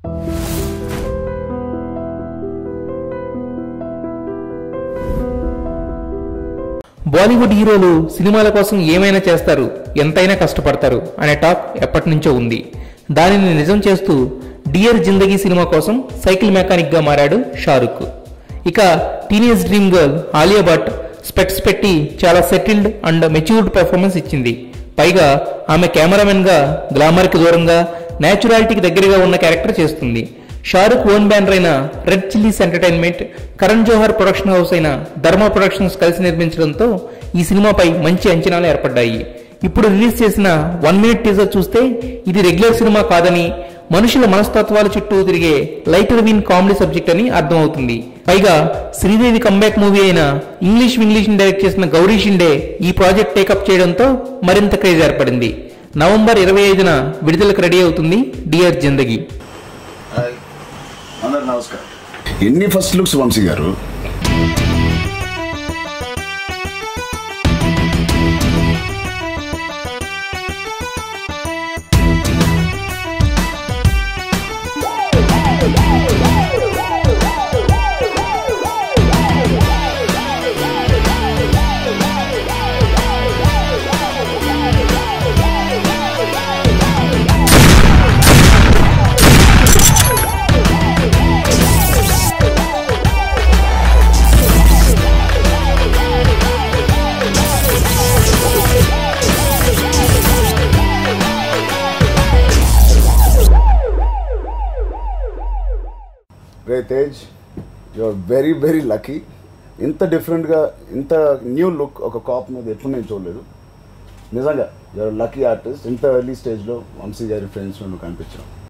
బాలీవుడ్ హీరోలు సినిమాల కోసం ఏమైనా చేస్తారు ఎంతైనా కష్టపడతారు అనే టాక్ ఎప్పటి నుంచో ఉంది దానిని నిజం చేస్తూ డియర్ జిందగీ సినిమా కోసం సైకిల్ మెకానిక్ గా మారాడు షారుఖ్ ఇక teenage dream girl Alia Bhatt specs పెట్టి చాలా సెటిల్డ్ అండ్ మెచ్యూర్డ్ పెర్ఫార్మెన్స్ ఇచ్చింది పైగా ఆమె కెమెరామెన్ గా గ్లామర్ కి దూరంగా నేచురాలిటీకి దగ్గరగా ఉన్న క్యారెక్టర్ చేస్తుంది షారుఖ్ ఓన్ బ్యానర్ అయిన Red Chillies Entertainment Karan Johar production house అయిన ధర్మ ప్రొడక్షన్స్ కలిసి నిర్మించడంతో ఈ సినిమాపై మంచి అంచనాలు ఏర్పడ్డాయి ఇప్పుడు రిలీజ్ చేసిన వన్ మినిట్ టీజర్ చూస్తే ఇది రెగ్యులర్ సినిమా కాదని మనుషుల మనస్తత్వాల చుట్టూ తిరిగే లైటర్ విన్ కామెడీ సబ్జెక్ట్ అని అర్థమవుతుంది పైగా శ్రీదేవి కంబ్యాక్ మూవీ అయిన ఇంగ్లీష్ ఇంగ్లీష్ డైరెక్ట్ చేసిన గౌరీ షిండే ఈ ప్రాజెక్ట్ టేకప్ చేయడంతో మరింత క్రేజ్ ఏర్పడింది నవంబర్ ఇరవై ఐదున విడుదలకు రెడీ అవుతుంది డియర్ జిందగీ హాయ్ అందరు నమస్కారం ఎన్ని ఫస్ట్ లుక్స్ వంశీ గారు రే తేజ్ you are very very lucky ఇంత డిఫరెంట్గా ఇంత న్యూ లుక్ ఒక కాప్ మీద ఎప్పుడు నేను చూడలేదు నిజంగా యూఆర్ లక్కీ ఆర్టిస్ట్ ఇంత ఎర్లీ స్టేజ్లో వంశీ గారి ఫ్రెండ్స్ నువ్వు కనిపించావు